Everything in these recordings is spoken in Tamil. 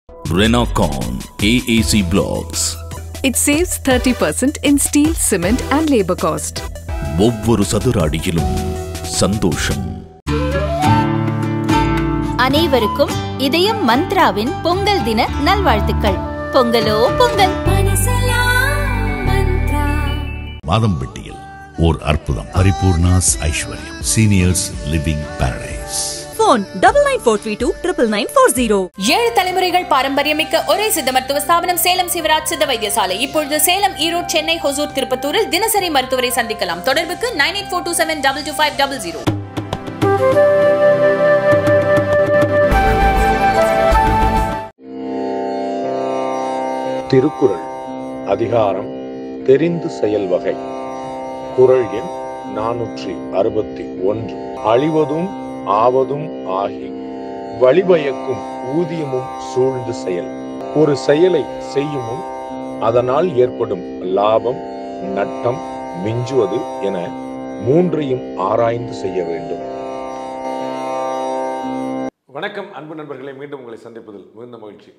Renocon AAC Blocks It saves 30% in steel, cement, and labor cost. ஒவ்வொரு சதுர அடியிலும் சந்தோஷம் அனைவருக்கும் இதயம் மந்த்ராவின் பொங்கல் தின நல்வாழ்த்துக்கள் பொங்கலோ பொங்கல் மாதம்பட்டியில் ஓர் அற்புதம் Paripoorna's Aishwaryam seniors living paradise phone double nine four three two triple nine four zero. ஏழு தலைமுறைகள் பாரம்பரியமிக்க ஒரே சித்த மருத்துவ ஸ்தாபனம் சேலம் சிவராஜ் சித்த வைத்தியசாலை இப்பொழுது சேலம் ஈரோடு சென்னை ஹொசூர் திருப்பத்தூரில் தினசரி மருத்துவரை சந்திக்கலாம் தொடர்புக்கு nine eight four two seven double two five double zero Thirukkural அதிகாரம் தெரிந்து செயல் வகை குறள் எண் நானூற்றி அறுபத்தி ஒன்று அழிவதும் ஆவதும் ஆகி வழிபயக்கும் ஊதியமும் சூழ்ந்து செயல் ஒரு செயலை செய்யும் முன் அதனால் ஏற்படும் லாபம் நட்டம் மிஞ்சுவது என மூன்றையும் ஆராய்ந்து செய்ய வேண்டும் வணக்கம் அன்பு நண்பர்களை மீண்டும் உங்களை சந்திப்பதில் மிகுந்த மகிழ்ச்சி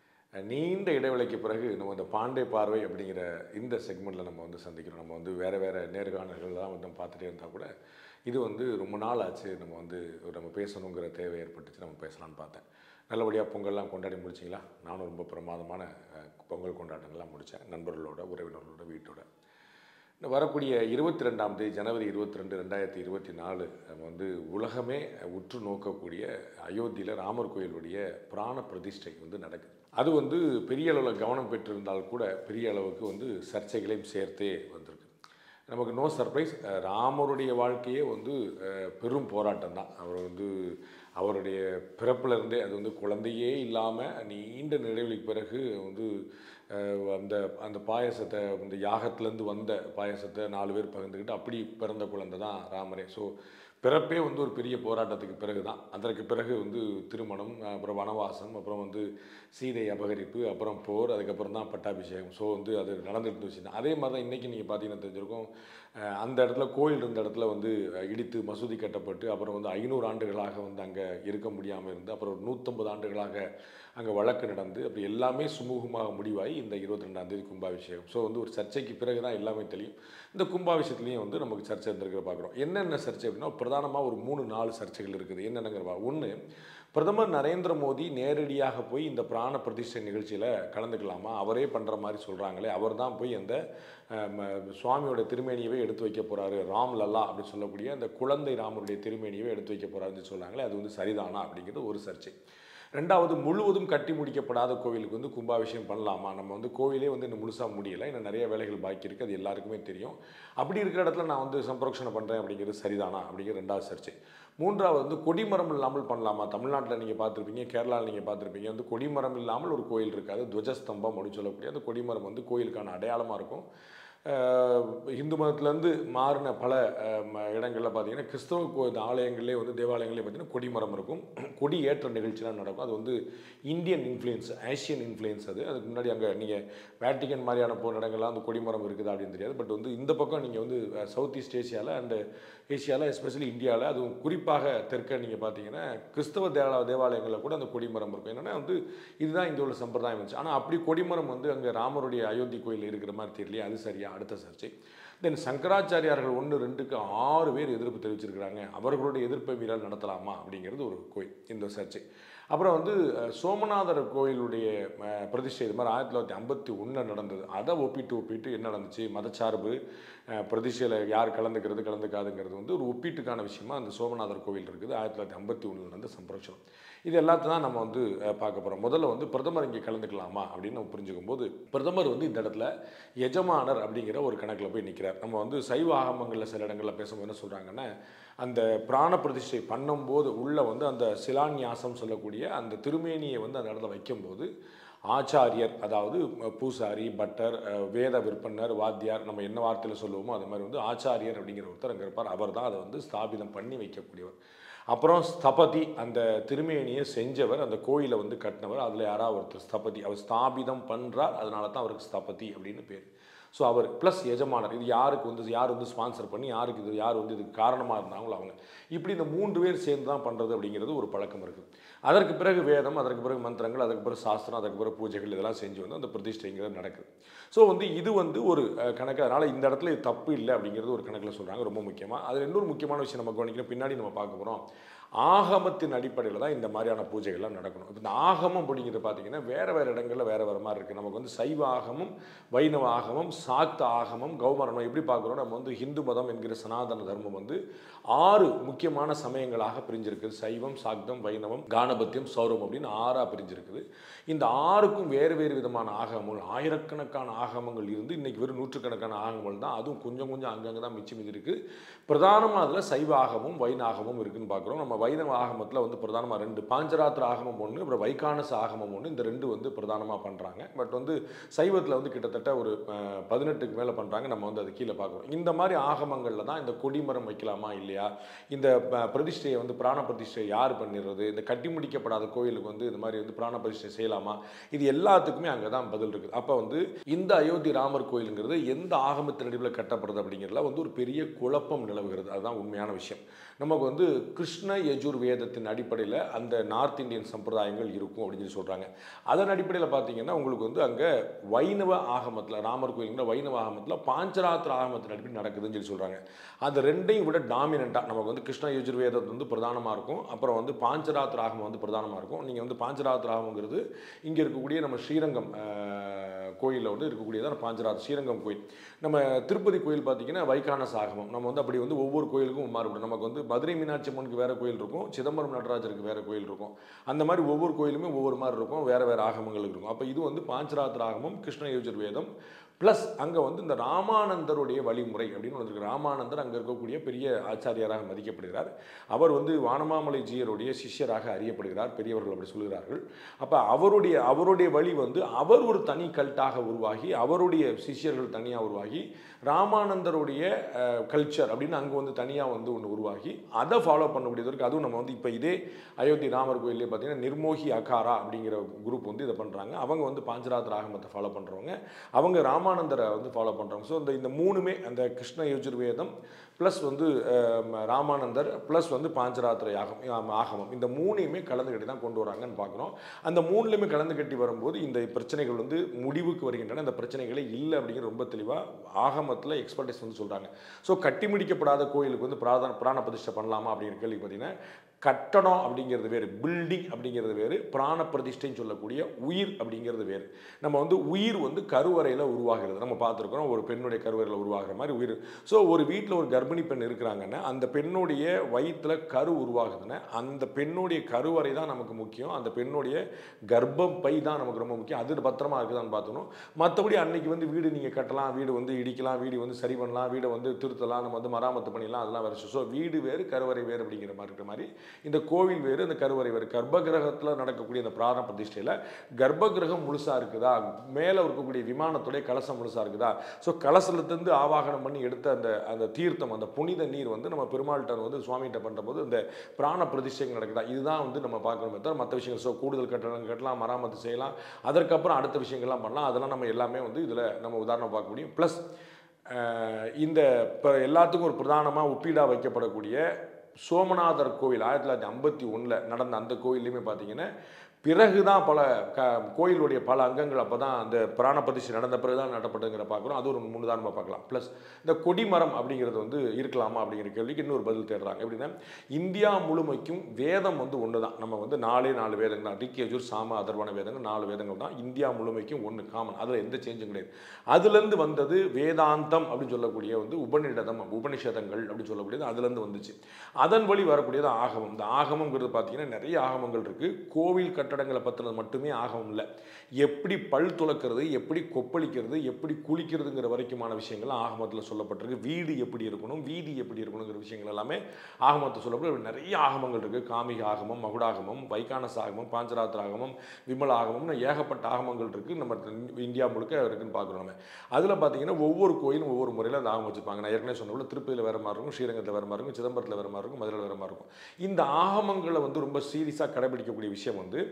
நீண்ட இடைவெளிக்கு பிறகு நம்ம இந்த பாண்டே பார்வை அப்படிங்கிற இந்த செக்மெண்ட்டில் நம்ம வந்து சந்திக்கிறோம் நம்ம வந்து வேறு வேறு நேர்காணல்கள்லாம் வந்து பார்த்துட்டே இருந்தால் கூட இது வந்து ரொம்ப நாள் ஆச்சு நம்ம வந்து ஒரு நம்ம பேசணுங்கிற தேவை ஏற்பட்டுச்சு நம்ம பேசலாம்னு பார்த்தேன் நல்லபடியாக பொங்கல்லாம் கொண்டாடி முடிச்சிங்களா நானும் ரொம்ப பிரமாதமான அஹ், பொங்கல் கொண்டாட்டங்கள்லாம் முடித்தேன் நண்பர்களோட உறவினர்களோட வீட்டோட இந்த வரக்கூடிய இருபத்தி ரெண்டாம் தேதி ஜனவரி இருபத்தி ரெண்டு ரெண்டாயிரத்தி இருபத்தி நாலு நம்ம வந்து உலகமே உற்று நோக்கக்கூடிய அயோத்தியில் ராமர் கோயிலுடைய பிராண பிரதிஷ்டை வந்து நடக்குது அது வந்து பெரிய அளவில் கவனம் பெற்றிருந்தால் கூட பெரிய அளவுக்கு வந்து சர்ச்சைகளையும் சேர்த்தே வந்திருக்கு நமக்கு நோ சர்ப்ரைஸ் ராமருடைய வாழ்க்கையே வந்து அஹ், பெரும் போராட்டம் தான் அவர் வந்து அவருடைய பிறப்பிலிருந்தே அது வந்து குழந்தையே இல்லாமல் நீண்ட இடைவெளிக்கு பிறகு வந்து அஹ், அந்த அந்த பாயசத்தை இந்த யாகத்துலேருந்து வந்த பாயசத்தை நாலு பேர் பகிர்ந்துக்கிட்டு அப்படி பிறந்த குழந்தை தான் ராமரே ஸோ பிறப்பே வந்து ஒரு பெரிய போராட்டத்துக்கு பிறகு தான் அதற்கு பிறகு வந்து திருமணம் அப்புறம் வனவாசம் அப்புறம் வந்து சீதை அபகரிப்பு அப்புறம் போர் அதுக்கப்புறம் தான் பட்டாபிஷேகம் ஸோ வந்து அது நடந்துட்டு இருந்துச்சு அதே மாதிரி தான் இன்றைக்கி நீங்கள் பார்த்தீங்கன்னா தெரிஞ்சிருக்கும் அஹ் அந்த இடத்துல கோயில் இருந்த இடத்துல வந்து அஹ், இடித்து மசூதி கட்டப்பட்டு அப்புறம் வந்து ஐநூறு ஆண்டுகளாக வந்து அங்கே இருக்க முடியாமல் இருந்து அப்புறம் ஒரு நூற்றம்பது ஆண்டுகளாக அங்கே வழக்கு நடந்து அப்படி எல்லாமே சுமூகமாக முடிவாகி இந்த இருபத்தி ரெண்டாம் தேதி கும்பாபிஷேகம் ஸோ வந்து ஒரு சர்ச்சைக்கு பிறகு தான் எல்லாமே தெரியும் இந்த கும்பாபிஷேகத்துலேயும் வந்து நமக்கு சர்ச்சை இருந்திருக்கிற பார்க்குறோம் என்னென்ன சர்ச்சை அப்படின்னா பிரதானமாக ஒரு மூணு நாலு சர்ச்சைகள் இருக்குது என்னென்னங்கிற ஒன்று பிரதமர் நரேந்திர மோடி நேரடியாக போய் இந்த பிராண பிரதிஷ்டை நிகழ்ச்சியில் கலந்துக்கலாமா அவரே பண்ணுற மாதிரி சொல்கிறாங்களே அவர் தான் போய் அந்த அஹ், ம- சுவாமியோட திருமேனியவே எடுத்து வைக்க போகிறாரு ராம் லல்லா அப்படின்னு சொல்லக்கூடிய அந்த குழந்தை ராமருடைய திருமேனியவே எடுத்து வைக்க போகிறாருன்னு சொல்கிறாங்களே அது வந்து சரிதானா அப்படிங்கிறது ஒரு சர்ச்சை ரெண்டாவது முழுவதும் கட்டி முடிக்கப்படாத கோவிலுக்கு வந்து கும்பாபிஷேகம் பண்ணலாமா நம்ம வந்து கோவிலே வந்து இன்னும் முழுசாக முடியலை இன்னும் நிறைய வேலைகள் பாக்கி இருக்குது அது எல்லாருக்குமே தெரியும் அப்படி இருக்கிற இடத்துல நான் வந்து சம்பரோக்ஷணை பண்ணுறேன் அப்படிங்கிறது சரிதானா அப்படிங்கிற ரெண்டாவது சர்ச்சை மூன்றாவது வந்து கொடிமரம் இல்லாமல் பண்ணலாமா தமிழ்நாட்டில் நீங்கள் பார்த்துருப்பீங்க கேரளாவில் நீங்கள் பார்த்துருப்பீங்க வந்து கொடிமரம் இல்லாமல் ஒரு கோயில் இருக்காது துவஜஸ்தம்பம் அப்படின்னு சொல்லக்கூடிய அந்த கொடிமரம் வந்து கோயிலுக்கான அடையாளமாக இருக்கும் அஹ் இந்து மதத்துலேருந்து மாறின பல அஹ், ம- இடங்கள்ல பார்த்தீங்கன்னா கிறிஸ்தவ கோ ஆலயங்களே வந்து தேவாலயங்களே பார்த்தீங்கன்னா கொடிமரம் இருக்கும் கொடி ஏற்ற நிகழ்ச்சிலாம் நடக்கும் அது வந்து இந்தியன் இன்ஃப்ளூயன்ஸ் ஆசியன் இன்ஃப்ளூயன்ஸ் அது அதுக்கு முன்னாடி அங்கே நீங்கள் வேட்டிகன் மாதிரியான போன இடங்கள்லாம் அந்த கொடிமரம் இருக்குதா அப்படின்னு தெரியாது பட் வந்து இந்த பக்கம் நீங்கள் வந்து சவுத் ஈஸ்ட் ஏஷியாவில் அண்டு ஏஷியாவில் எஸ்பெஷலி இந்தியாவில் அதுவும் குறிப்பாக தெற்க நீங்கள் பார்த்தீங்கன்னா கிறிஸ்தவ தேவா தேவாலயங்களில் கூட அந்த கொடிமரம் இருக்கும் என்னென்னா வந்து இதுதான் இங்கே உள்ள சம்பிரதாயம் இருந்துச்சு ஆனால் அப்படி கொடிமரம் வந்து அங்கே ராமருடைய அயோத்தி கோயில் இருக்கிற மாதிரி தெரியலையே அது சரியா அடுத்த சர்ச்சை தென் சங்கராச்சாரியார்கள் ஒன்று ரெண்டுக்கு ஆறு பேர் எதிர்ப்பு தெரிவிச்சிருக்கிறாங்க அவர்களுடைய எதிர்ப்பை மீறல் நடத்தலாமா அப்படிங்கிறது ஒரு கோயில் இந்த சர்ச்சை அப்புறம் வந்து அஹ், சோமநாதர் கோயிலுடைய அஹ், பிரதிஷ்டை இது மாதிரி ஆயிரத்தி தொள்ளாயிரத்தி ஐம்பத்தி ஒன்றில் நடந்தது அதை ஒப்பிட்டு ஒப்பிட்டு என்ன நடந்துச்சு மதச்சார்பு அஹ், பிரதிஷ்டையில் யார் கலந்துக்கிறது கலந்துக்காதுங்கிறது வந்து ஒரு ஒப்பீட்டுக்கான விஷயமா அந்த சோமநாதர் கோவில் இருக்குது ஆயிரத்தி தொள்ளாயிரத்தி ஐம்பத்தி ஒன்றில் நடந்த சம்பரோஷனம் இது எல்லாத்தையும் தான் நம்ம வந்து அஹ், பார்க்க போகிறோம் முதல்ல வந்து பிரதமர் இங்கே கலந்துக்கலாமா அப்படின்னு நம்ம புரிஞ்சுக்கும் போது பிரதமர் வந்து இந்த இடத்துல எஜமானர் அப்படிங்கிற ஒரு கணக்கில் போய் நிற்கிறார் நம்ம வந்து சைவ ஆகமங்களில் சில இடங்களில் பேசும்போது என்ன சொல்கிறாங்கன்னா அந்த பிராண பிரதிஷ்டை பண்ணும்போது உள்ள வந்து அந்த சிலான்யாசம் சொல்லக்கூடிய அந்த திருமேனியை வந்து அந்த இடத்துல வைக்கும்போது ஆச்சாரியர் அதாவது அஹ், பூசாரி பட்டர் அஹ், வேத விற்பனர் வாத்தியார் நம்ம என்ன வார்த்தையில் சொல்லுவோமோ அது மாதிரி வந்து ஆச்சாரியர் அப்படிங்கிற ஒருத்தர் அங்கே இருப்பார் அவர் தான் அதை வந்து ஸ்தாபிதம் பண்ணி வைக்கக்கூடியவர் அப்புறம் ஸ்தபதி அந்த திருமேனியை செஞ்சவர் அந்த கோயிலை வந்து கட்டினவர் அதில் யாராவது ஒருத்தர் ஸ்தபதி அவர் ஸ்தாபிதம் பண்ணுறார் அதனால தான் அவருக்கு ஸ்தபதி அப்படின்னு பேர் ஸோ அவர் ப்ளஸ் எஜமானர் இது யாருக்கு வந்து யார் வந்து ஸ்பான்சர் பண்ணி யாருக்கு இது யார் வந்து இதுக்கு காரணமாக இருந்தாங்களோ அவங்க இப்படி இந்த மூன்று பேர் சேர்ந்து தான் பண்ணுறது அப்படிங்கிறது ஒரு பழக்கம் இருக்குது அதற்கு பிறகு வேதம் அதற்கு பிறகு மந்திரங்கள் அதற்கு பிறகு சாஸ்திரம் அதற்கு பிறகு பூஜைகள் இதெல்லாம் செஞ்சு வந்து அந்த பிரதிஷ்டைங்கிறது நடக்குது ஸோ வந்து இது வந்து ஒரு அஹ், கணக்கு அதனால் இந்த இடத்துல இது தப்பு இல்லை அப்படிங்கிறது ஒரு கணக்கில் சொல்கிறாங்க ரொம்ப முக்கியமாக அதில் இன்னொரு முக்கியமான விஷயம் நம்ம கவனிக்கணும் பின்னாடி நம்ம பார்க்க போகிறோம் ஆகமத்தின் அடிப்படையில் தான் இந்த மாதிரியான பூஜைகள்லாம் நடக்கணும் இப்போ இந்த ஆகமம் அப்படிங்கிறது பார்த்தீங்கன்னா வேறு வேறு இடங்களில் வேறு வேறு மாதிரி இருக்குது நமக்கு வந்து சைவ ஆகமம் வைணவ ஆகமம் சாக்த ஆகமம் கௌமரணம் எப்படி பார்க்குறோம் நம்ம வந்து ஹிந்து மதம் என்கிற சனாதன தர்மம் வந்து ஆறு முக்கியமான சமயங்களாக பிரிஞ்சிருக்குது சைவம் சாக்தம் வைணவம் கானபத்தியம் சௌரம் அப்படின்னு ஆறாக பிரிஞ்சிருக்குது இந்த ஆறுக்கும் வேறு வேறு விதமான ஆகமங்கள் ஆயிரக்கணக்கான ஆகமங்கள் இருந்து இன்னைக்கு வெறும் நூற்றுக்கணக்கான ஆகமங்கள் தான் அதுவும் கொஞ்சம் கொஞ்சம் அங்கங்கே தான் மிச்சம் இது இருக்குது பிரதானமாக அதில் சைவ ஆகமும் வைண ஆகமும் இருக்குன்னு பார்க்குறோம் நம்ம வைணவ ஆகமத்தில் வந்து பிரதானமாக ரெண்டு பாஞ்சராத்திர ஆகமம் ஒன்று அப்புறம் வைகானச ஆகமம் ஒன்று இந்த ரெண்டு வந்து பிரதானமாக பண்ணுறாங்க பட் வந்து சைவத்தில் வந்து கிட்டத்தட்ட ஒரு அஹ், பதினெட்டுக்கு மேலே பண்ணுறாங்க நம்ம வந்து அது கீழே பார்க்குறோம் இந்த மாதிரி ஆகமங்களில் தான் இந்த கொடிமரம் வைக்கலாமா இல்லையா இந்த ப- பிரதிஷ்டையை வந்து பிராண பிரதிஷ்டை யார் பண்ணிடுறது இந்த கட்டி முடிக்கப்படாத கோயிலுக்கு வந்து இந்த மாதிரி வந்து பிராண பிரதிஷ்டை செய்யலாமா இது எல்லாத்துக்குமே அங்கே தான் பதில் இருக்குது அப்போ வந்து இந்த அயோத்தி ராமர் கோயிலுங்கிறது எந்த ஆகமத்தின் அடிப்படையில் கட்டப்படுது அப்படிங்கிறதுல வந்து ஒரு பெரிய குழப்பம் நிலவுகிறது அதுதான் உண்மையான விஷயம் நமக்கு வந்து கிருஷ்ண யஜுர் வேதத்தின் அடிப்படையில் அந்த நார்த் இந்தியன் சம்பிரதாயங்கள் இருக்கும் அப்படின்னு சொல்லி சொல்கிறாங்க அதன் அடிப்படையில் பார்த்தீங்கன்னா உங்களுக்கு வந்து அங்கே வைணவ ஆகமத்தில் ராமர் கோயிலுங்கிற வைணவ ஆகமத்தில் பாஞ்சராத்திர ஆகமத்தின் அடிப்படையில் நடக்குதுன்னு சொல்லி சொல்கிறாங்க அந்த ரெண்டையும் விட டாமினண்ட்டாக நமக்கு வந்து கிருஷ்ண யஜுர் வேதம் வந்து பிரதானமாக இருக்கும் அப்புறம் வந்து பாஞ்சராத்திர ஆகமம் வந்து பிரதானமாக இருக்கும் நீங்கள் வந்து பாஞ்சராத்திர ஆகமங்கிறது இங்கே இருக்கக்கூடிய நம்ம ஸ்ரீரங்கம் கோயிலில் வந்து இருக்கக்கூடியதான் பாஞ்சராத் ஸ்ரீரங்கம் கோயில் நம்ம திருப்பதி கோயில் பார்த்தீங்கன்னா வைகானச ஆகமம் நம்ம வந்து அப்படி வந்து ஒவ்வொரு கோயிலுக்கும் மாறுபடும் நமக்கு வந்து மதுரை மீனாட்சி அம்மனுக்கு வேறு கோயில் இருக்கும் சிதம்பரம் நடராஜருக்கு வேறு கோயில் இருக்கும் அந்த மாதிரி ஒவ்வொரு கோயிலுமே ஒவ்வொரு மாதிரி இருக்கும் வேறு வேறு ஆகமங்கள் இருக்கும் அப்போ இது வந்து பாஞ்சராத்திர ஆகமம் கிருஷ்ண யஜுர் வேதம் ப்ளஸ் அங்கே வந்து இந்த ராமானந்தருடைய வழிமுறை அப்படின்னு வந்திருக்கு ராமானந்தர் அங்கே இருக்கக்கூடிய பெரிய ஆச்சாரியாராக மதிக்கப்படுகிறார் அவர் வந்து வானமாமலை ஜீயருடைய சிஷ்யராக அறியப்படுகிறார் பெரியவர்கள் அப்படி சொல்கிறார்கள் அப்போ அவருடைய அவருடைய வழி வந்து அவர் ஒரு தனி கல்ட்டாக உருவாகி அவருடைய சிஷ்யர்கள் தனியாக உருவாகி ராமானந்தருடைய கல்ச்சர் அப்படின்னு அங்கே வந்து தனியாக வந்து ஒன்று உருவாகி அதை ஃபாலோ பண்ணக்கூடியதற்கு அதுவும் நம்ம வந்து இப்போ இதே அயோத்தி ராமர் கோயிலே பார்த்தீங்கன்னா நிர்மோகி அகாரா அப்படிங்கிற குரூப் வந்து இதை பண்ணுறாங்க அவங்க வந்து பாஞ்சராத்திர ஆகமத்தை ஃபாலோ பண்ணுறவங்க அவங்க ராமானந்தரை வந்து ஃபாலோ பண்ணுறவங்க ஸோ இந்த இந்த மூணுமே அந்த கிருஷ்ண யஜுர்வேதம் ப்ளஸ் வந்து அஹ், ராமானந்தர் ப்ளஸ் வந்து பாஞ்சராத்திர யாகம் ஆம், ஆகமம் இந்த மூணையுமே கலந்து கட்டி தான் கொண்டு வராங்கன்னு பார்க்குறோம் அந்த மூணுலையுமே கலந்து கட்டி வரும்போது இந்த பிரச்சனைகள் வந்து முடிவுக்கு வருகின்றன இந்த பிரச்சனைகளே இல்லை அப்படிங்கிற ரொம்ப தெளிவாக ஆகமத்தில் எக்ஸ்பர்டைஸ் வந்து சொல்கிறாங்க ஸோ கட்டி முடிக்கப்படாத கோயிலுக்கு வந்து பிராதான பிராண பிரதிஷ்டை பண்ணலாமா அப்படிங்கிற கேள்வி பார்த்தீங்கன்னா கட்டடம் அப்படிங்கிறது வேறு பில்டிங் அப்படிங்கிறது வேறு பிராண பிரதிஷ்டைன்னு சொல்லக்கூடிய உயிர் அப்படிங்கிறது வேறு நம்ம வந்து உயிர் வந்து கருவறையில் உருவாகிறது நம்ம பார்த்துருக்குறோம் ஒரு பெண்ணுடைய கருவறையில் உருவாகிற மாதிரி உயிர் ஸோ ஒரு வீட்டில் ஒரு கர்ப்பிணி பெண் இருக்கிறாங்கன்னா அந்த பெண்ணுடைய வயிற்றில் கரு உருவாகுதுன்னா அந்த பெண்ணுடைய கருவறை தான் நமக்கு முக்கியம் அந்த பெண்ணுடைய கர்ப்பம் பை தான் நமக்கு ரொம்ப முக்கியம் அது பத்திரமா இருக்குதான்னு பார்த்தணும் மற்றபடி அன்னைக்கு வந்து வீடு நீங்கள் கட்டலாம் வீடு வந்து இடிக்கலாம் வீடு வந்து சரி பண்ணலாம் வீடை வந்து திருத்தலாம் நம்ம வந்து மராமத்து பண்ணிடலாம் அதெல்லாம் வேறு ஸோ வீடு வேறு கருவறை வேறு அப்படிங்கிற மாதிரி இருக்கிற மாதிரி இந்த கோவில் வேறு இந்த கருவறை வேறு கர்ப்ப கிரகத்தில் நடக்கக்கூடிய இந்த பிராண பிரதிஷ்டையில் கர்ப்ப கிரகம் முழுசாக இருக்குதா மேலே இருக்கக்கூடிய விமானத்துடைய கலசம் முழுசாக இருக்குதா ஸோ கலசத்துலேருந்து ஆவாகனம் பண்ணி எடுத்த அந்த அந்த தீர்த்தம் அந்த புனித நீர் வந்து நம்ம பெருமாள்கிட்ட வந்து சுவாமிகிட்ட பண்ணுறபோது இந்த பிராண பிரதிஷ்டைகள் நடக்குதா இதுதான் வந்து நம்ம பார்க்கணுமே தவிர மற்ற விஷயங்கள் ஸோ கூடுதல் கட்டணம் கட்டலாம் மராமத்து செய்யலாம் அதற்கப்புறம் அடுத்த விஷயங்கள்லாம் பண்ணலாம் அதெல்லாம் நம்ம எல்லாமே வந்து இதில் நம்ம உதாரணம் பார்க்க முடியும் ப்ளஸ் இந்த இப்போ எல்லாத்துக்கும் ஒரு பிரதானமாக ஒப்பீடாக வைக்கப்படக்கூடிய சோமநாதர் கோவில் ஆயிரத்தி தொள்ளாயிரத்தி ஐம்பத்தி ஒன்றில் நடந்த அந்த கோயில்லையுமே பார்த்தீங்கன்னா பிறகு தான் பல க கோயிலுடைய பல அங்கங்கள் அப்போ தான் அந்த பிராண பிரதிஷ்டை நடந்த பிறகு தான் நடப்பட்டுங்கிற பார்க்குறோம் அது ஒரு முன்னுதாரணமாக பார்க்கலாம் ப்ளஸ் இந்த கொடிமரம் அப்படிங்கிறது வந்து இருக்கலாமா அப்படிங்கிற கேள்விக்கு இன்னொரு பதில் தேடுறாங்க எப்படின்னா இந்தியா முழுமைக்கும் வேதம் வந்து ஒன்று தான் நம்ம வந்து நாலே நாலு வேதங்கள் தான் ரிக்கேஜூர் சாம அதர்வன வேதங்கள் நாலு வேதங்கள் தான் இந்தியா முழுமைக்கும் ஒன்று காமன் அதில் எந்த சேஞ்சும் கிடையாது அதுலேருந்து வந்தது வேதாந்தம் அப்படின்னு சொல்லக்கூடிய வந்து உபநிடதம் உபனிஷதங்கள் அப்படின்னு சொல்லக்கூடியது அதுலேருந்து வந்துச்சு அதன் வழி வரக்கூடியது ஆகமம் இந்த ஆகமங்கிறது பார்த்தீங்கன்னா நிறைய ஆகமங்கள் இருக்குது கோவில் கட்டடங்களை பற்றினது மட்டுமே ஆகமம் இல்லை எப்படி பல் துளக்கிறது எப்படி கொப்பளிக்கிறது எப்படி குளிக்கிறதுங்கிற வரைக்குமான விஷயங்கள் ஆகமத்தில் சொல்லப்பட்டிருக்கு வீடு எப்படி இருக்கணும் வீதி எப்படி இருக்கணுங்கிற விஷயங்கள் எல்லாமே ஆகமத்தில் சொல்லப்பட்டு நிறைய ஆகமங்கள் இருக்குது காமிக ஆகமம் மகுடாகமம் வைகானச ஆகமம் பாஞ்சராத்திர ஆகமம் விமல ஆகமம்னு ஏகப்பட்ட ஆகமங்கள் இருக்குது நம்ம இந்தியா முழுக்க இருக்குன்னு பார்க்குறோம் நம்ம அதில் பார்த்தீங்கன்னா ஒவ்வொரு கோயிலும் ஒவ்வொரு முறையில் அந்த ஆகமம் வச்சுருப்பாங்க நான் ஏற்கனவே சொன்ன திருப்பதியில் வேறு மாதிரி இருக்கும் ஸ்ரீரங்கத்தில் வேறு மாதிரி இருக்கும் சிதம்பரத்தில் வேறு மாதிரி இருக்கும் மதுரையில் வேறு மாதிரி இருக்கும் இந்த ஆகமங்களை வந்து ரொம்ப சீரியஸாக கடைபிடிக்கக்கூடிய விஷயம் வந்து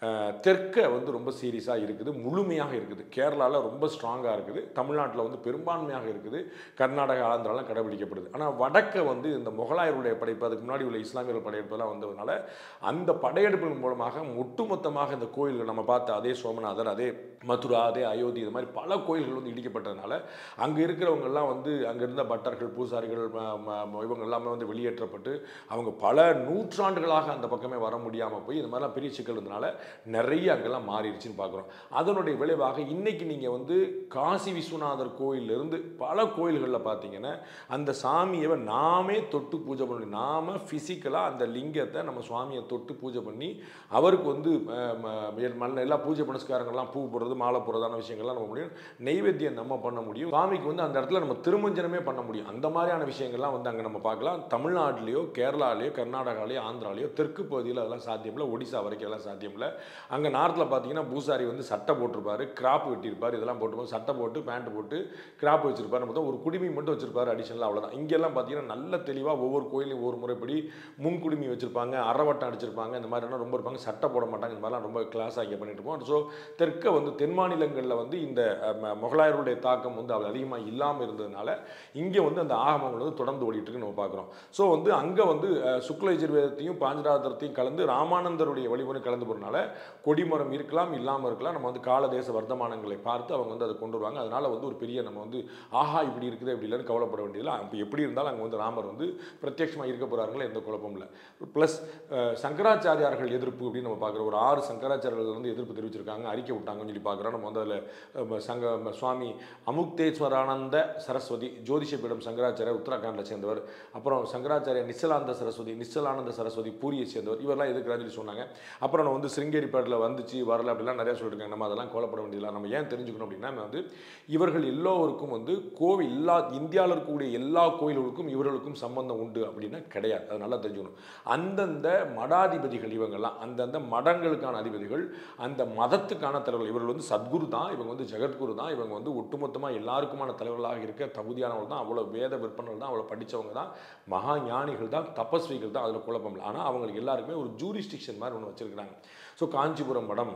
அஹ், தெற்க வந்து ரொம்ப சீரியஸாக இருக்குது முழுமையாக இருக்குது கேரளாவில் ரொம்ப ஸ்ட்ராங்காக இருக்குது தமிழ்நாட்டில் வந்து பெரும்பான்மையாக இருக்குது கர்நாடகா ஆந்திராலாம் கடைபிடிக்கப்படுது ஆனால் வடக்க வந்து இந்த முகலாயருடைய படைப்பு அதுக்கு முன்னாடி உள்ள இஸ்லாமியர்கள் படையெடுப்பெல்லாம் வந்ததுனால அந்த படையெடுப்பின் மூலமாக ஒட்டுமொத்தமாக இந்த கோயில்கள் நம்ம பார்த்த அதே சோமநாதர் அதே மதுரா அதே அயோத்தி இது மாதிரி பல கோயில்கள் வந்து இடிக்கப்பட்டதுனால அங்கே இருக்கிறவங்கெல்லாம் வந்து அங்கே இருந்த பட்டர்கள் பூசாரிகள் ம- ம- ம- இவங்க எல்லாமே வந்து வெளியேற்றப்பட்டு அவங்க பல நூற்றாண்டுகளாக அந்த பக்கமே வர முடியாமல் போய் இந்த மாதிரிலாம் பெரிய சிக்கல் இருந்தனால நிறைய அங்கெல்லாம் மாறிடுச்சுன்னு பார்க்குறோம் அதனுடைய விளைவாக இன்னைக்கு நீங்கள் வந்து காசி விஸ்வநாதர் கோயிலிருந்து பல கோயில்களில் பார்த்தீங்கன்னா அந்த சாமியை நாமே தொட்டு பூஜை பண்ணி நாம ஃபிசிக்கலாக அந்த லிங்கத்தை நம்ம சுவாமியை தொட்டு பூஜை பண்ணி அவருக்கு வந்து அஹ், ம- மண் எல்லா பூஜை புனஸ்காரங்கள்லாம் பூ போடுறது மாலை போடுறதான விஷயங்கள்லாம் நம்ம முடியும் நெய்வேத்தியம் நம்ம பண்ண முடியும் சுவாமிக்கு வந்து அந்த இடத்துல நம்ம திருமஞ்சனமே பண்ண முடியும் அந்த மாதிரியான விஷயங்கள்லாம் வந்து அங்கே நம்ம பார்க்கலாம் தமிழ்நாட்டிலேயோ கேரளாலேயோ கர்நாடகாலேயோ ஆந்திராலேயோ தெற்கு பகுதியில் அதெல்லாம் சாத்தியம் இல்லை ஒடிசா வரைக்கும் எல்லாம் சாத்தியம் இல்லை அங்கே நார்த்தில் பார்த்தீங்கன்னா பூசாரி வந்து சட்டை போட்டிருப்பாரு கிராப் வெட்டியிருப்பார் இதெல்லாம் போட்டுருப்பாரு சட்டை போட்டு பேண்ட் போட்டு கிராப் வச்சிருப்பாரு மொத்தம் ஒரு குடுமி மட்டும் வச்சிருப்பாரு அடிஷனலாக அவ்வளோதான் இங்கெல்லாம் பார்த்தீங்கன்னா நல்ல தெளிவாக ஒவ்வொரு கோயிலையும் ஒவ்வொரு முறைப்படி முன்குடுமி வச்சிருப்பாங்க அரவட்டம் அடிச்சிருப்பாங்க இந்த மாதிரிலாம் ரொம்ப இருப்பாங்க சட்டை போட மாட்டாங்க இந்த மாதிரிலாம் ரொம்ப கிளாஸாக இங்கே பண்ணிட்டு இருப்போம் ஸோ தெற்க வந்து தென் மாநிலங்களில் வந்து இந்த அஹ், ம- முகலாயருடைய தாக்கம் வந்து அவ்வளோ அதிகமாக இல்லாமல் இருந்ததுனால இங்கே வந்து அந்த ஆகமங்கள் வந்து தொடர்ந்து ஓடிட்டு இருக்கு நம்ம பார்க்குறோம் ஸோ வந்து அங்கே வந்து அஹ், சுக்ல யஜுர்வேதத்தையும் பாஞ்சராத்திரத்தையும் கலந்து ராமானந்தருடைய வழிமுறை கலந்து போகிறனால கொடிமரம் இருக்கலாம் இல்லாமல் இருக்கலாம் நம்ம வந்து காலதேச வர்த்தமானங்களை பார்த்து அவங்க வந்து அதை கொண்டு வருவாங்க அதனால வந்து ஒரு பெரிய நம்ம வந்து ஆஹா இப்படி இருக்குது இப்படி இல்லைன்னு கவலைப்பட வேண்டியதில்லை அப்போ எப்படி இருந்தாலும் அங்கே வந்து ராமர் வந்து பிரத்யட்சமாக இருக்க போகிறாங்களே எந்த குழப்பமும் இல்லை ப்ளஸ் சங்கராச்சாரியார்கள் எதிர்ப்பு அப்படின்னு நம்ம பார்க்குறோம் ஒரு ஆறு சங்கராச்சாரியர்கள் வந்து எதிர்ப்பு தெரிவிச்சிருக்காங்க அறிக்கை விட்டாங்கன்னு சொல்லி பார்க்குறோம் நம்ம வந்து அதில் சங்க ம, சுவாமி அமுக்தேஸ்வரானந்த சரஸ்வதி ஜோதிஷ பீடம் சங்கராச்சாரியர் உத்தரகாண்டில் சேர்ந்தவர் அப்புறம் சங்கராச்சாரிய நிச்சலானந்த சரஸ்வதி நிச்சலானந்த சரஸ்வதி பூரியை சேர்ந்தவர் இவரெல்லாம் எதுக்குறான்னு சொல்லி சொன்னாங்க அப்புறம் நம்ம வந்து சிருங்கேரிப்பேட்டில் வந்துச்சு வரல அப்படிலாம் நிறையா சொல்லியிருக்காங்க நம்ம அதெல்லாம் கோலப்பட வேண்டியதில்லை நம்ம ஏன் தெரிஞ்சுக்கணும் அப்படின்னா நம்ம வந்து இவர்கள் எல்லோருக்கும் வந்து கோவில் எல்லா இந்தியாவில் இருக்கக்கூடிய எல்லா கோயில்களுக்கும் இவர்களுக்கும் சம்பந்தம் உண்டு அப்படின்னா கிடையாது அது நல்லா தெரிஞ்சுக்கணும் அந்தந்த மடாதிபதிகள் இவங்கெல்லாம் அந்தந்த மடங்களுக்கான அதிபதிகள் அந்த மதத்துக்கான தலைவர்கள் இவர்கள் வந்து சத்குரு தான் இவங்க வந்து ஜெகத்குரு தான் இவங்க வந்து ஒட்டுமொத்தமாக எல்லாருக்குமான தலைவர்களாக இருக்க தகுதியானவர்கள் தான் அவ்வளோ வேத விற்பனர்கள் தான் அவ்வளோ படித்தவங்க தான் மகா ஞானிகள் தான் தபஸ்விகள் தான் அதில் குழப்பம் இல்லை ஆனால் அவங்களுக்கு எல்லாருக்குமே ஒரு ஜூரிஸ்டிக்ஷன் மாதிரி ஒன்று வச்சிருக்கிறாங்க ஸோ காஞ்சிபுரம் மடம்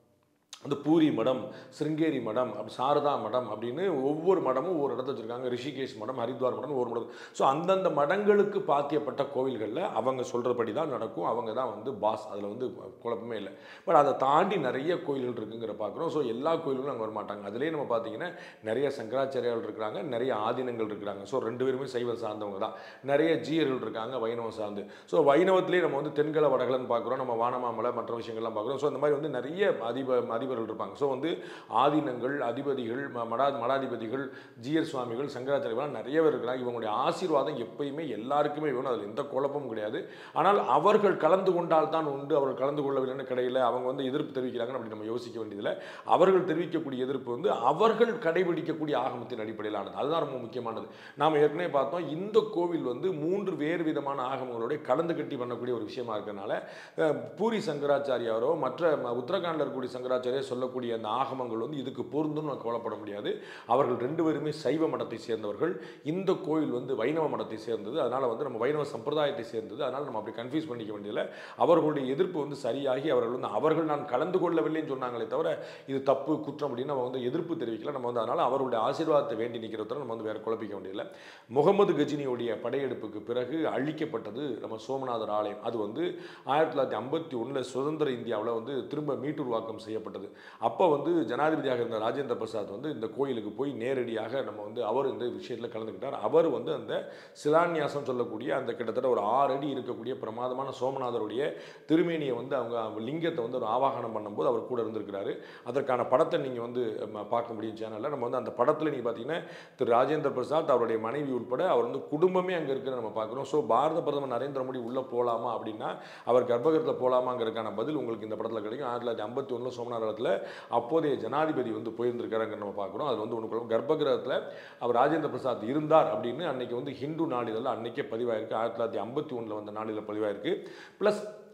அந்த பூரி மடம் சிருங்கேரி மடம் அப்படி சாரதா மடம் அப்படின்னு ஒவ்வொரு மடமும் ஒவ்வொரு இடத்துல வச்சுருக்காங்க ரிஷிகேஷ் மடம் ஹரித்வார் மடம் ஒவ்வொரு மடம் ஸோ அந்தந்த மடங்களுக்கு பாத்தியப்பட்ட கோவில்களில் அவங்க சொல்கிறபடி தான் நடக்கும் அவங்க தான் வந்து பாஸ் அதில் வந்து குழப்பமே இல்லை பட் அதை தாண்டி நிறைய கோயில்கள் இருக்குங்கிற பார்க்குறோம் ஸோ எல்லா கோயில்களும் அங்கே வரமாட்டாங்க அதுலேயே நம்ம பார்த்தீங்கன்னா நிறைய சங்கராச்சாரியார்கள் இருக்கிறாங்க நிறைய ஆதீனங்கள் இருக்கிறாங்க ஸோ ரெண்டு பேருமே சைவம் சார்ந்தவங்க தான் நிறைய ஜீயர்கள் இருக்காங்க வைணவம் சார்ந்து ஸோ வைணவத்திலேயே நம்ம வந்து தென்கல வடகலன்னு பார்க்குறோம் நம்ம வானமாமலை மற்ற விஷயங்கள்லாம் பார்க்குறோம் ஸோ இந்த மாதிரி வந்து நிறைய அதிப அதிபர்கள் இருப்பாங்க ஸோ வந்து ஆதீனங்கள் அதிபதிகள் ம- மடா மடாதிபதிகள் ஜீயர் சுவாமிகள் சங்கராச்சாரியர்கள் நிறைய பேர் இருக்கிறாங்க இவங்களுடைய ஆசீர்வாதம் எப்பயுமே எல்லாருக்குமே வேணும் அதில் எந்த குழப்பமும் கிடையாது ஆனால் அவர்கள் கலந்து கொண்டால் தான் உண்டு அவர்கள் கலந்து கொள்ளவில்லைன்னு கிடையில அவங்க வந்து எதிர்ப்பு தெரிவிக்கிறாங்கன்னு அப்படி நம்ம யோசிக்க வேண்டியதில்லை அவர்கள் தெரிவிக்கக்கூடிய எதிர்ப்பு வந்து அவர்கள் கடைபிடிக்கக்கூடிய ஆகமத்தின் அடிப்படையிலானது அதுதான் ரொம்ப முக்கியமானது நாம் ஏற்கனவே பார்த்தோம் இந்த கோவில் வந்து மூன்று வேறு விதமான ஆகமங்களோட கலந்து கட்டி பண்ணக்கூடிய ஒரு விஷயமா இருக்கிறனால அஹ், பூரி சங்கராச்சாரியாரோ மற்ற ம- உத்தரகாண்டில் இருக்கக்கூடிய சங்கராச்சாரியார் சொல்லக்கூடிய அந்த ஆகமங்கள் வந்து இதுக்கு பொருந்தும் நான் கவலைப்பட முடியாது அவர்கள் ரெண்டு பேருமே சைவ மடத்தை சேர்ந்தவர்கள் இந்த கோயில் வந்து வைணவ மடத்தை சேர்ந்தது அதனால் வந்து நம்ம வைணவ சம்பிரதாயத்தை சேர்ந்தது அதனால் நம்ம அப்படி கன்ஃபியூஸ் பண்ணிக்க வேண்டியதில்லை அவர்களுடைய எதிர்ப்பு வந்து சரியாகி அவர்கள் வந்து அவர்கள் நான் கலந்து கொள்ளவில்லைன்னு சொன்னாங்களே தவிர இது தப்பு குற்றம் அப்படின்னு நம்ம வந்து எதிர்ப்பு தெரிவிக்கல நம்ம வந்து அதனால் அவருடைய ஆசீர்வாதத்தை வேண்டி நிற்கிறத நம்ம வந்து வேற குழப்பிக்க வேண்டியதில்லை முகமது கஜினியுடைய படையெடுப்புக்கு பிறகு அழிக்கப்பட்டது நம்ம சோமநாதர் ஆலயம் அது வந்து ஆயிரத்தி தொள்ளாயிரத்தி ஐம்பத்தி ஒன்றில் சுதந்திர இந்தியாவில் வந்து திரும்ப மீட்டுருவாக்கம் செய்யப்பட்டது அப்போ வந்து ஜனாதிபதியாக இருந்த ராஜேந்திர பிரசாத் வந்து இந்த கோயிலுக்கு போய் நேரடியாக நம்ம வந்து அவர் இந்த விஷயத்தில் கலந்துக்கிட்டார் அவர் வந்து அந்த சிலான்யாசம் சொல்லக்கூடிய அந்த கிட்டத்தட்ட ஒரு ஆறு அடி இருக்கக்கூடிய பிரமாதமான சோமநாதருடைய திருமேனியை வந்து அவங்க அவங்க லிங்கத்தை வந்து ஒரு ஆவாகனம் பண்ணும்போது அவர் கூட இருந்திருக்கிறாரு அதற்கான படத்தை நீங்கள் வந்து ம, பார்க்க முடியும் சேனலில் நம்ம வந்து அந்த படத்தில் நீங்கள் பார்த்தீங்கன்னா திரு ராஜேந்திர பிரசாத் அவருடைய மனைவி உட்பட அவர் வந்து குடும்பமே அங்கே இருக்கிற நம்ம பார்க்குறோம் ஸோ பாரத பிரதமர் நரேந்திர மோடி உள்ளே போகலாமா அப்படின்னா அவர் கர்ப்பகிரத்தில் போகலாமாங்கிறதுக்கான பதில் உங்களுக்கு இந்த படத்தில் கிடைக்கும் ஆயிரத்தி தொள்ளாயிரத்தி ஐம்பத்தி ஒன்றில் சோமநாதத்தில் அப்போதைய ஜனாதிபதி வந்து போயிருந்திருக்காருங்க நம்ம பார்க்குறோம் அது வந்து ஒன்று கர்ப்பகிரகத்தில் அவர் ராஜேந்திர பிரசாத் இருந்தார் அப்படின்னு அன்னைக்கு வந்து ஹிந்து நாளிதழில் அன்னைக்கே பதிவாயிருக்கு ஆயிரத்தி தொள்ளாயிரத்தி ஐம்பத்தி ஒன்றில் வந்த நாளிதழ் பதிவாயிருக்கு ப்ளஸ்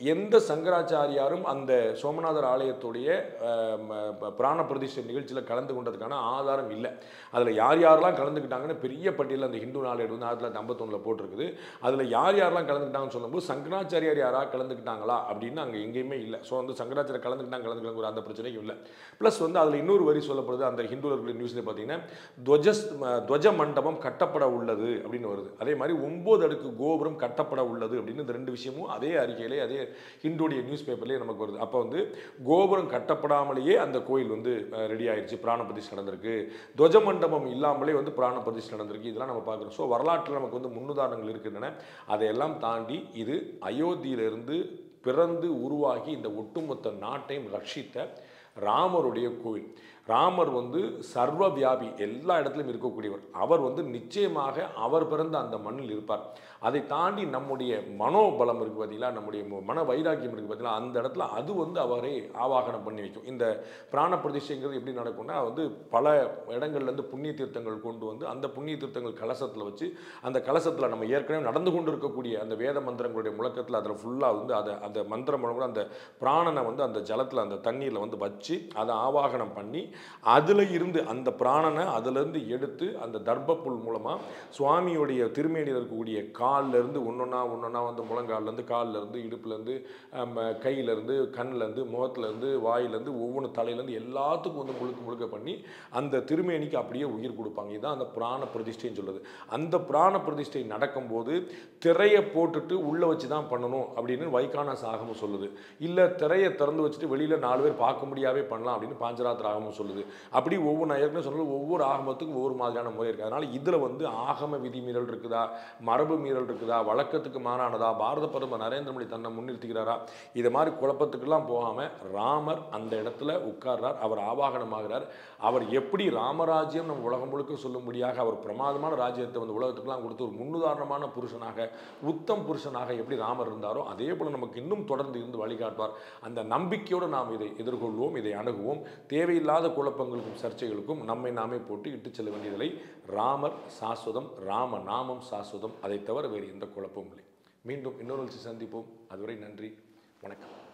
எந்த சங்கராச்சாரியாரும் அந்த சோமநாதர் ஆலயத்துடைய அஹ், ம- ப- பிராண பிரதிஷ்டை நிகழ்ச்சியில் கலந்து கொண்டதுக்கான ஆதாரம் இல்லை அதில் யார் யாரெல்லாம் கலந்துக்கிட்டாங்கன்னு பெரிய பட்டியலில் அந்த ஹிந்து நாளேடு வந்து ஆயிரத்தி தொள்ளாயிரத்தி ஐம்பத்தொன்னில் போட்டிருக்குது அதில் யார் யாரெல்லாம் கலந்துக்கிட்டாங்கன்னு சொல்லும்போது சங்கராச்சாரியார் யாராவது கலந்துக்கிட்டாங்களா அப்படின்னு அங்கே எங்கேயுமே இல்லை ஸோ வந்து சங்கராச்சாரியர் கலந்துக்கிட்டாங்க கலந்துக்கிட்டாங்க அந்த பிரச்சனையும் இல்லை ப்ளஸ் வந்து அதில் இன்னொரு வரி சொல்லப்படுது அந்த ஹிந்துவர்களுடைய நியூஸில் பார்த்தீங்கன்னா துவஜஸ் ம- துவஜ மண்டபம் கட்டப்பட உள்ளது அப்படின்னு வருது அதே மாதிரி ஒன்பது அடுக்கு கோபுரம் கட்டப்பட உள்ளது அப்படின்னு இந்த ரெண்டு விஷயமும் அதே அறிக்கையிலே அதே ஹிந்துடைய நியூஸ் பேப்பர்லேயே நமக்கு வருது அப்போ வந்து கோபுரம் கட்டப்படாமலேயே அந்த கோயில் வந்து ரெடி ஆயிடுச்சு பிராண பிரதிஷ்டை நடந்திருக்கு துவஜ மண்டபம் இல்லாமலே வந்து பிராண பிரதிஷ்டை நடந்திருக்கு இதெல்லாம் நம்ம பார்க்குறோம் ஸோ வரலாற்றில் நமக்கு வந்து முன்னுதாரணங்கள் இருக்கின்றன அதையெல்லாம் தாண்டி இது அயோத்தியிலிருந்து பிறந்து உருவாகி இந்த ஒட்டுமொத்த நாட்டையும் ரட்சித்த ராமருடைய கோவில் ராமர் வந்து சர்வ வியாபி எல்லா இடத்துலையும் இருக்கக்கூடியவர் அவர் வந்து நிச்சயமாக அவர் பிறந்த அந்த மண்ணில் இருப்பார் அதை தாண்டி நம்முடைய மனோபலம் இருக்குது பார்த்தீங்களா நம்முடைய ம- மன வைராக்கியம் இருக்குது பார்த்தீங்களா அந்த இடத்துல அது வந்து அவரை ஆவாகனம் பண்ணி வைக்கும் இந்த பிராண பிரதிஷ்டைங்கிறது எப்படி நடக்கும்னா வந்து பல இடங்கள்லேருந்து புண்ணிய தீர்த்தங்கள் கொண்டு வந்து அந்த புண்ணிய தீர்த்தங்கள் கலசத்தில் வச்சு அந்த கலசத்தில் நம்ம ஏற்கனவே நடந்து கொண்டு இருக்கக்கூடிய அந்த வேத மந்திரங்களுடைய முழக்கத்தில் அதில் ஃபுல்லாக வந்து அதை அந்த மந்திரம் முழங்க அந்த பிராணனை வந்து அந்த ஜலத்தில் அந்த தண்ணீரில் வந்து வச்சு அதை ஆவாகனம் பண்ணி அதில் இருந்து அந்த பிராணனை அதிலிருந்து எடுத்து அந்த தர்ப்பப்புல் மூலமாக சுவாமியுடைய திருமேனியில் இருக்கக்கூடிய கால்ல இருந்து ஒன்றொன்னா ஒன்றொன்னா வந்து முழங்கால்லேருந்து கால்லேருந்து இடுப்புலேருந்து கையிலேருந்து கண்ணிலேருந்து முகத்துலேருந்து வாயிலேருந்து ஒவ்வொன்று தலையிலேருந்து எல்லாத்துக்கும் வந்து முழுக்க முழுக்க பண்ணி அந்த திருமேனிக்கு அப்படியே உயிர் கொடுப்பாங்க இதுதான் அந்த பிராண பிரதிஷ்டைன்னு சொல்லுது அந்த பிராண பிரதிஷ்டை நடக்கும்போது திரையை போட்டுட்டு உள்ளே வச்சு தான் பண்ணணும் அப்படின்னு வைகான சாகமும் சொல்லுது இல்லை திரையை திறந்து வச்சுட்டு வெளியில் நாலு பேர் பார்க்க முடியாவே பண்ணலாம் அப்படின்னு பாஞ்சராத்திர ஆகமும் சொல்லுது அப்படி ஒவ்வொரு நான் ஏற்கனவே சொன்னது ஒவ்வொரு ஆகமத்துக்கும் ஒவ்வொரு மாதிரியான முறை இருக்குது அதனால் இதில் வந்து ஆகம விதி மீறல் இருக்குதா மரபு மீறல் இருக்குதா வழக்கத்துக்கு மாறானதா பாரத பிரதமர் நரேந்திர மோடி தன்னை முன்னிறுத்திக்கிறாரா இது மாதிரி குழப்பத்துக்கெல்லாம் போகாமல் ராமர் அந்த இடத்துல உட்கார்றார் அவர் ஆவாகனமாகிறார் அவர் எப்படி ராமராஜ்யம் நம்ம உலகம் முழுக்க சொல்லும்படியாக அவர் பிரமாதமான ராஜ்யத்தை வந்து உலகத்துக்கெல்லாம் கொடுத்து ஒரு முன்னுதாரணமான புருஷனாக உத்தம் புருஷனாக எப்படி ராமர் இருந்தாரோ அதே போல் நமக்கு இன்னும் தொடர்ந்து இருந்து வழிகாட்டுவார் அந்த நம்பிக்கையோடு நாம் இதை எதிர்கொள்வோம் இதை அணுகுவோம் தேவையில்லாத குழப்பங்களுக்கும் சர்ச்சைகளுக்கும் நம்மை நாமே போட்டு இட்டுச் செல்ல வேண்டியதில்லை ராமர் சாஸ்வதம் ராம நாமம் சாஸ்வதம் அதை தவிர வேறு எந்த குழப்பமும் இல்லை மீண்டும் இன்னொரு நிகழ்ச்சி சந்திப்போம் அதுவரை நன்றி வணக்கம்